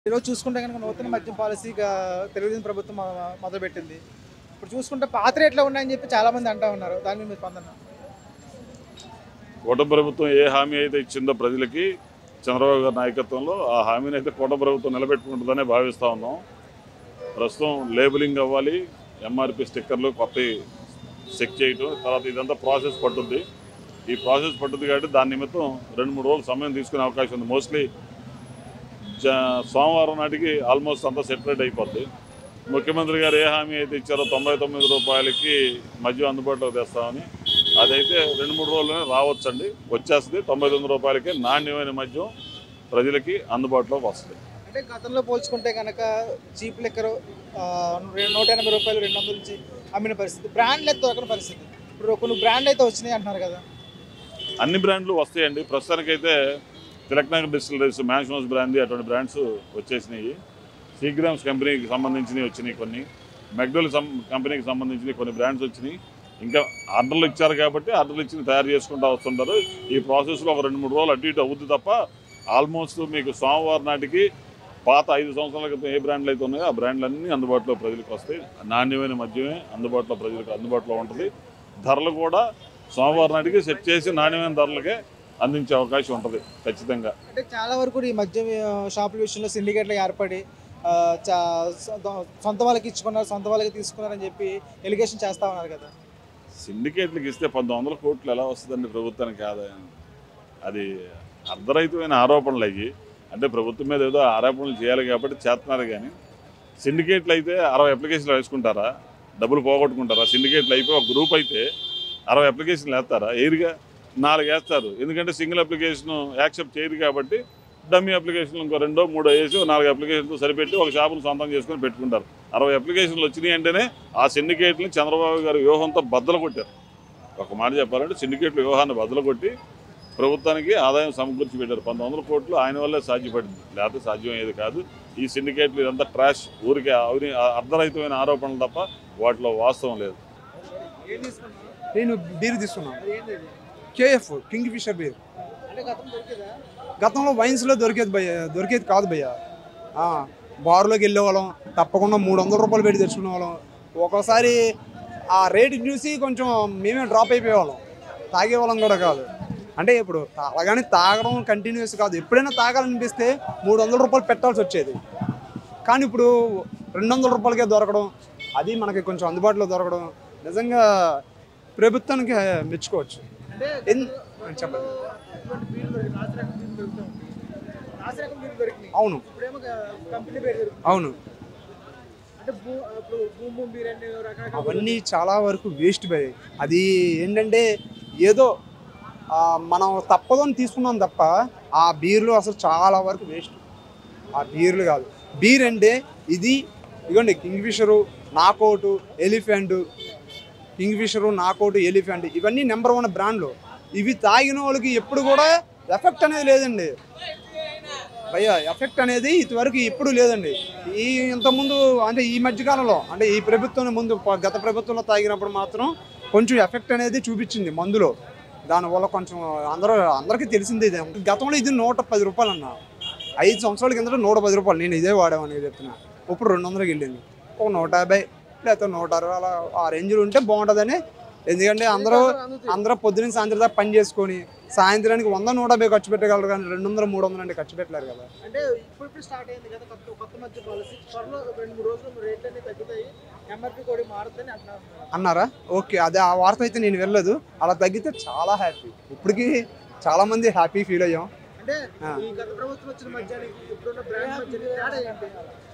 ఈరోజు చూసుకుంటే కనుక నూతన మద్యం పాలసీగా తెలుగుదేశం ప్రభుత్వం మొ- మొదలుపెట్టింది ఇప్పుడు చూసుకుంటే పాత రేట్లో ఉన్నాయని చెప్పి చాలా మంది అంటా ఉన్నారు దాని మీద మీ స్పందన కూటమి ప్రభుత్వం ఏ హామీ అయితే ఇచ్చిందో ప్రజలకి చంద్రబాబు గారి నాయకత్వంలో ఆ హామీని అయితే కూటమి ప్రభుత్వం నిలబెట్టుకుంటుందనే భావిస్తూ ఉన్నాం ప్రస్తుతం లేబులింగ్ అవ్వాలి ఎంఆర్పి స్టిక్కర్లు కొత్త చెక్ చేయటం తర్వాత ఇదంతా ప్రాసెస్ పట్టుద్ది ఈ ప్రాసెస్ పట్టుద్ది కాబట్టి దాని నిమిత్తం రెండు మూడు రోజులు సమయం తీసుకునే అవకాశం ఉంది మోస్ట్లీ జ సోమవారం నాటికి ఆల్మోస్ట్ అంతా సెటరేట్ అయిపోద్ది ముఖ్యమంత్రి గారు ఏ హామీ అయితే ఇచ్చారో తొంభై తొమ్మిది రూపాయలకి మద్యం అందుబాటులోకి తెస్తామని అదైతే రెండు మూడు రోజుల్లోనే రావచ్చండి వచ్చేస్తుంది తొంభై తొమ్మిది రూపాయలకి నాణ్యమైన మద్యం ప్రజలకి అందుబాటులోకి వస్తుంది అంటే గతంలో పోల్చుకుంటే కనుక చీప్ లెక్కర్ నూట ఎనభై రూపాయలు రెండు వందల నుంచి అమ్మిన పరిస్థితి బ్రాండ్లు అయితే దొరకని పరిస్థితి ఇప్పుడు కొన్ని బ్రాండ్లు అయితే వచ్చినాయి అంటున్నారు కదా అన్ని బ్రాండ్లు వస్తాయండి ప్రస్తుతానికైతే తిలక్నగర్ డిస్టిలరీస్ మ్యాన్షనోస్ బ్రాండ్ అటువంటి బ్రాండ్స్ వచ్చేసినాయి సీగ్రామ్స్ కంపెనీకి సంబంధించినవి వచ్చినాయి కొన్ని మెక్డోల్ కంపెనీకి సంబంధించినవి కొన్ని బ్రాండ్స్ వచ్చినాయి ఇంకా ఆర్డర్లు ఇచ్చారు కాబట్టి ఆర్డర్లు ఇచ్చి తయారు చేసుకుంటూ వస్తుంటారు ఈ ప్రాసెస్లో ఒక రెండు మూడు రోజులు అటు ఇటు అవుద్ది తప్ప ఆల్మోస్ట్ మీకు సోమవారం నాటికి పాత ఐదు సంవత్సరాల క్రితం ఏ బ్రాండ్లు అయితే ఉన్నాయో ఆ బ్రాండ్లు అన్నీ అందుబాటులో ప్రజలకు వస్తాయి నాణ్యమైన మద్యమే అందుబాటులో ప్రజలకు అందుబాటులో ఉంటుంది ధరలు కూడా సోమవారం నాటికి సెట్ చేసి నాణ్యమైన ధరలకే అందించే అవకాశం ఉంటుంది ఖచ్చితంగా అంటే చాలా వరకు ఈ మద్యం ఆ, షాపుల విషయంలో సిండికేట్లు ఏర్పడి ఆ, చా- సొంత- సొంత వాళ్ళకి ఇచ్చుకున్నారు సొంత వాళ్ళకి తీసుకున్నారని చెప్పి ఎలిగేషన్ చేస్తా ఉన్నారు కదా సిండికేట్లకు ఇస్తే పంతొమ్మిది వందల కోట్లు ఎలా వస్తుందండి ప్రభుత్వానికి ఆదాయం అది అర్ధరహితమైన ఆరోపణలు అయ్యి అంటే ప్రభుత్వం మీద ఏదో ఆరోపణలు చేయాలి కాబట్టి చేస్తున్నారు కానీ సిండికేట్లు అయితే అరవై అప్లికేషన్లు వేసుకుంటారా డబ్బులు పోగొట్టుకుంటారా సిండికేట్లు అయిపోయి ఒక గ్రూప్ అయితే అరవై అప్లికేషన్లు వేస్తారా ఎయిర్గా నాలుగు వేస్తారు ఎందుకంటే సింగిల్ అప్లికేషన్ యాక్సెప్ట్ చేయరు కాబట్టి డమ్మీ అప్లికేషన్లు ఇంకో రెండో మూడో వేసి ఓ నాలుగు అప్లికేషన్లు సరిపెట్టి ఒక షాపును సొంతం చేసుకొని పెట్టుకుంటారు అరవై అప్లికేషన్లు వచ్చినాయి అంటేనే ఆ సిండికేట్ని చంద్రబాబు గారు వ్యూహంతో బద్దలు కొట్టారు ఒక మాట చెప్పాలంటే సిండికేట్ల వ్యూహాన్ని బద్దలు కొట్టి ప్రభుత్వానికి ఆదాయం సమకూర్చి పెట్టారు పంతొమ్మిది వందల కోట్లు ఆయన వల్లే సాధ్యపడింది లేకపోతే సాధ్యం అయ్యేది కాదు ఈ సిండికేట్లు ఇదంతా ట్రాష్ ఊరికే అవిని అర్ధరహితమైన ఆరోపణలు తప్ప వాటిలో వాస్తవం లేదు ఏం తీసుకున్నారు నేను బీర్ తీసుకున్నాను అది ఏంది ఇది? కేఎఫ్ కింగ్ ఫిషర్ బీర్ అంటే గతం దొరికిదా గతంలో వైన్స్లో దొరికేది భయ్య దొరికేది కాదు భయ్య ఆ, బార్లోకి వెళ్ళేవాళ్ళం తప్పకుండా మూడు వందల రూపాయలు పెట్టి తెచ్చుకునే వాళ్ళం ఒక్కోసారి ఆ రేటు చూసి కొంచెం మేమే డ్రాప్ అయిపోయేవాళ్ళం తాగేవాళ్ళం కూడా కాదు అంటే ఇప్పుడు తాగగానే తాగడం కంటిన్యూస్ కాదు ఎప్పుడైనా తాగాలనిపిస్తే మూడు వందల రూపాయలు పెట్టాల్సి వచ్చేది కానీ ఇప్పుడు రెండు వందల రూపాయలకే దొరకడం అది మనకి కొంచెం అందుబాటులో దొరకడం నిజంగా ప్రభుత్వానికి మెచ్చుకోవచ్చు అంటే ఎన్- చెప్పండి ఇటువంటి బీర్లు దొరికి నాసిరకం బీర్లు దొరుకుతూ ఉంటాయి నాసిరకం బీర్లు దొరికినాయి అవును ఇప్పుడేమో కంపెనీ పేరు దొరుకుతుంది అవును అంటే భూ ఇప్పుడు భూమ్ భూమ్ బీర్ అన్ని రకరకాల అవన్నీ చాలా వరకు వేస్ట్ బై అది ఏంటంటే ఏదో ఆ, మనం తప్పదని తీసుకున్నాం తప్ప ఆ బీర్లు అసలు చాలా వరకు వేస్ట్ ఆ బీర్లు కాదు బీర్ అంటే ఇది ఇదిగోండి Kingfisher knockout elephant Kingfisher knockout elephant ఇవన్నీ నెంబర్ వన్ బ్రాండ్లు ఇవి తాగిన వాళ్ళకి ఎప్పుడు కూడా ఎఫెక్ట్ అనేది లేదండి భయ్యా ఎఫెక్ట్ అనేది ఇదివరకు ఎప్పుడు లేదండి ఈ ఇంతకుముందు అంటే ఈ మధ్యకాలంలో అంటే ఈ ప్రభుత్వం ముందు ప- గత ప్రభుత్వంలో తాగినప్పుడు మాత్రం కొంచెం ఎఫెక్ట్ అనేది చూపించింది మందులో దానివల్ల కొంచెం అందరూ అందరికీ తెలిసిందే ఇది గతంలో ఇది నూట పది రూపాయలు అన్న ఐదు సంవత్సరాల కిందట నూట పది రూపాయలు నేను ఇదే వాడామని చెప్తున్నా ఇప్పుడు రెండు వందలకి వెళ్ళింది ఒక నూట యాభై లేకపోతే నూట అరవై అలా ఆ రేంజ్లో ఉంటే బాగుంటుందని ఎందుకంటే అందరూ అందరూ పొద్దున్న సాయంత్రం దాకా పని చేసుకొని సాయంత్రానికి వంద నూట యాభై ఖర్చు పెట్టగలరు కానీ రెండు వందలు మూడు వందలు అంటే ఖర్చు పెట్టలేరు కదా అంటే ఇప్పుడు ఇప్పుడు స్టార్ట్ అయింది కదా కొత్త కొత్త మధ్య పాలసీ త్వరలో రెండు మూడు రోజులు రేట్లు అన్ని తగ్గుతాయి ఎంఆర్పి కూడా మారుతుందని అంటున్నారు అన్నారా ఓకే అదే ఆ వార్త అయితే నేను వెళ్ళలేదు అలా తగ్గితే చాలా హ్యాపీ ఇప్పటికి చాలా మంది హ్యాపీ ఫీల్ అయ్యాం అంటే ఆ. ఈ గత ప్రభుత్వం వచ్చిన మధ్యానికి ఇప్పుడున్న బ్రాండ్ మధ్యానికి తేడా ఏంటి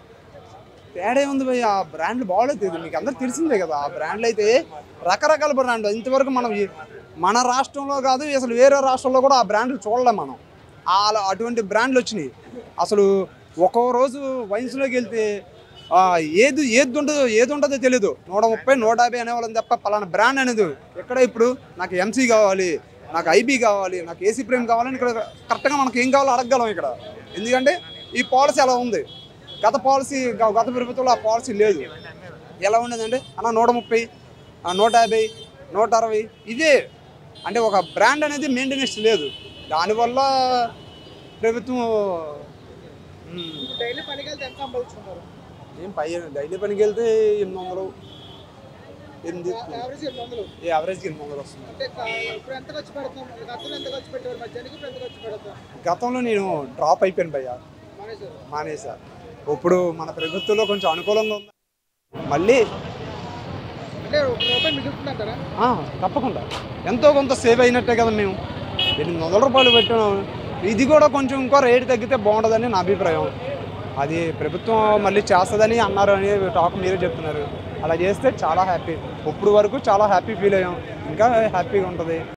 తేడా ఉంది భయ్ ఆ బ్రాండ్లు బాగోలేదు ఇది మీకు అందరికి తెలిసిందే కదా ఆ బ్రాండ్లు అయితే రకరకాల బ్రాండ్లు ఇంతవరకు మనం ఈ- మన రాష్ట్రంలో కాదు అసలు వేరే రాష్ట్రంలో కూడా ఆ బ్రాండ్లు చూడలేం మనం ఆ అటువంటి బ్రాండ్లు వచ్చినాయి అసలు ఒక్కో రోజు వైన్స్లోకి వెళ్తే ఆ, ఏది ఏది ఉండదో ఏది ఉంటుందో తెలియదు నూట ముప్పై నూట యాభై అనేవాళ్ళని తప్ప పలానా బ్రాండ్ అనేది ఎక్కడ ఇప్పుడు నాకు ఎంసీ కావాలి నాకు ఐబీ కావాలి నాకు ఏసీ ప్రేమ్ కావాలని ఇక్కడ కరెక్ట్గా మనకి ఏం కావాలో అడగగలం ఇక్కడ ఎందుకంటే ఈ పాలసీ అలా ఉంది గత పాలసీ గ- గత ప్రభుత్వంలో ఆ పాలసీ లేదు ఎలా ఉండేదంటే అన్న నూట ముప్పై ఆ, నూట యాభై నూట అరవై ఇదే అంటే ఒక బ్రాండ్ అనేది మెయింటెనెన్స్ లేదు దానివల్ల ప్రభుత్వం డైలీ పనికి వెళ్తే ఎంత సంపాదించుకుంటారు ఏం పై డైలీ పనికి వెళ్తే ఎనిమిది వందలు ఎనిమిది యావరేజ్ ఎనిమిది వందలు ఏ యావరేజ్కి ఎనిమిది వందలు వస్తుంది అంటే కా- ఇప్పుడు ఎంత ఖర్చు పెడతాం గతంలో ఎంత ఖర్చు పెట్టారు మధ్యాహ్నం ఇప్పుడు ఎంత ఖర్చు పెడతాం గతంలో నేను డ్రాప్ అయిపోయాను భయ్య మానేశారు మానేసా ఇప్పుడు మన ప్రభుత్వంలో కొంచెం అనుకూలంగా ఉంది మళ్ళీ అంటే ఒక రూపాయి మిగులుతుందంటారా ఆ, తప్పకుండా ఎంతో కొంత సేవ్ అయినట్టే కదా మేము ఎనిమిది వందల రూపాయలు పెట్టినాం ఇది కూడా కొంచెం ఇంకో రేటు తగ్గితే బాగుంటుందని నా అభిప్రాయం అది ప్రభుత్వం మళ్ళీ చేస్తుందని అన్నారు అని టాక్ మీరే చెప్తున్నారు అలా చేస్తే చాలా హ్యాపీ ఇప్పుడు వరకు చాలా హ్యాపీ ఫీల్ అయ్యాం ఇంకా హ్యాపీగా ఉంటుంది